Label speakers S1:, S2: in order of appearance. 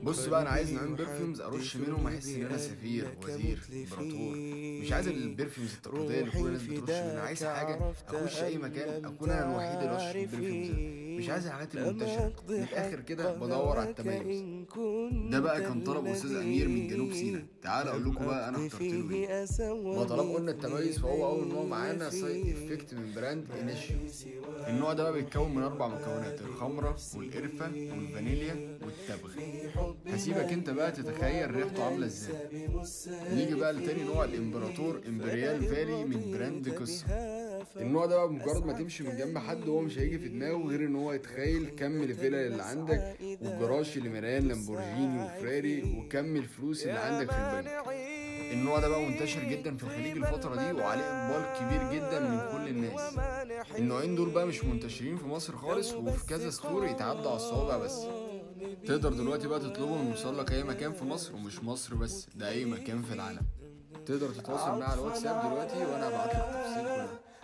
S1: بص بقى انا عايز نوعين برفيومز ارش منهم احس ان انا سفير وزير امبراطور مش عايز البرفيومز التقليديه اللي كل الناس بترش منها عايز حاجه اخش اي مكان اكون انا الوحيد اللي ارش البرفيومز ده مش عايز الحاجات المنتشره من الاخر كده بدور على التميز ده بقى كان طلب استاذ امير من جنوب سيناء تعال اقول لكم بقى انا اخترت له ايه ما طالما قلنا التميز فهو اول نوع معانا سايد افكت من براند انيشيو النوع ده بقى بيتكون من اربع مكونات الخمره والقرفه والفانيليا والتبغ هسيبك انت بقى تتخيل ريحته عامله ازاي نيجي بقى لتاني نوع الامبراطور امبريال فالي من براند قصه النوع ده بقى بمجرد ما تمشي من جنب حد هو مش هيجي في دماغه غير ان هو يتخيل كم الفيلا اللي عندك والجراج اللي مليان لامبورجيني وفراري وكم الفلوس اللي عندك في البنك النوع ده بقى منتشر جدا في الخليج الفترة دي وعليه إقبال كبير جدا من كل الناس النوعين دول بقى مش منتشرين في مصر خالص وفي كذا ستور يتعدوا على الصوابع بس تقدر دلوقتي بقى تطلبهم يوصل لك أي مكان في مصر ومش مصر بس ده أي مكان في العالم تقدر تتواصل معايا على الواتساب دلوقتي وأنا هبعت لك التفاصيل كلها